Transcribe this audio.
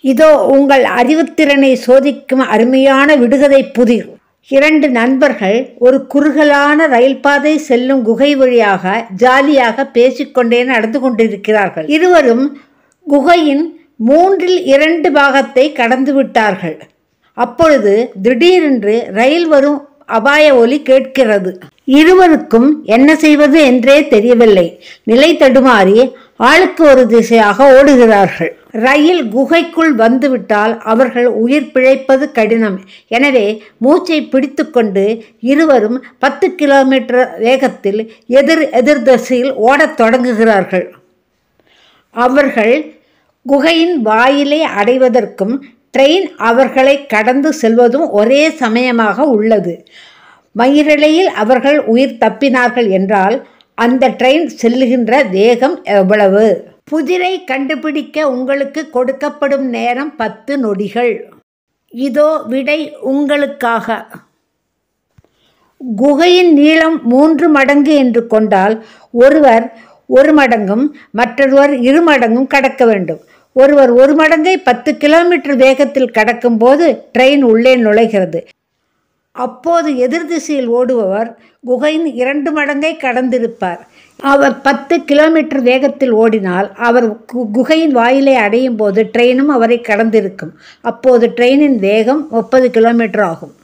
இதோ உங்கள் அறிவுத்திறனை சோதிக்கும் அருமையான விடுகதை புதிர் இரண்டு நண்பர்கள் ஒரு குறுகலான ரயில் பாதை செல்லும் குகை வழியாக ஜாலியாக பேசிக்கொண்டே நடந்து கொண்டிருக்கிறார்கள் இருவரும் குகையின் மூன்றில் இரண்டு பாகத்தை கடந்து விட்டார்கள் அப்பொழுது திடீரென்று ரயில் வரும் அபாய ஒலி கேட்கிறது இருவருக்கும் என்ன செய்வது என்றே தெரியவில்லை நிலை தடுமாறி ஆளுக்கு ஒரு திசையாக ஓடுகிறார்கள் ரயில் குகைக்குள் வந்துவிட்டால் அவர்கள் உயிர் பிழைப்பது கடினம் எனவே மூச்சை பிடித்துக்கொண்டு இருவரும் பத்து கிலோமீட்டர் வேகத்தில் எதிர் எதிர் திசையில் ஓடத் தொடங்குகிறார்கள் அவர்கள் குகையின் வாயிலை அடைவதற்கும் ட்ரெயின் அவர்களை கடந்து செல்வதும் ஒரே சமயமாக உள்ளது மயிரிழையில் அவர்கள் உயிர் தப்பினார்கள் என்றால் அந்த ட்ரெயின் செல்லுகின்ற வேகம் எவ்வளவு புதிரை கண்டுபிடிக்க உங்களுக்கு கொடுக்கப்படும் நேரம் பத்து நொடிகள் இதோ விடை உங்களுக்காக குகையின் நீளம் மூன்று மடங்கு என்று கொண்டால் ஒருவர் ஒரு மடங்கும் மற்றொருவர் இரு மடங்கும் கடக்க வேண்டும் ஒருவர் ஒரு மடங்கை பத்து கிலோமீட்டர் வேகத்தில் கடக்கும்போது ட்ரெயின் உள்ளே நுழைகிறது அப்போது எதிர் திசையில் ஓடுபவர் குகையின் இரண்டு மடங்கை கடந்திருப்பார் அவர் பத்து கிலோமீட்டர் வேகத்தில் ஓடினால் அவர் கு- குகையின் வாயிலை அடையும் போது ட்ரெயினும் அவரை கடந்திருக்கும் அப்போது ட்ரெயினின் வேகம் முப்பது கிலோமீட்டர் ஆகும்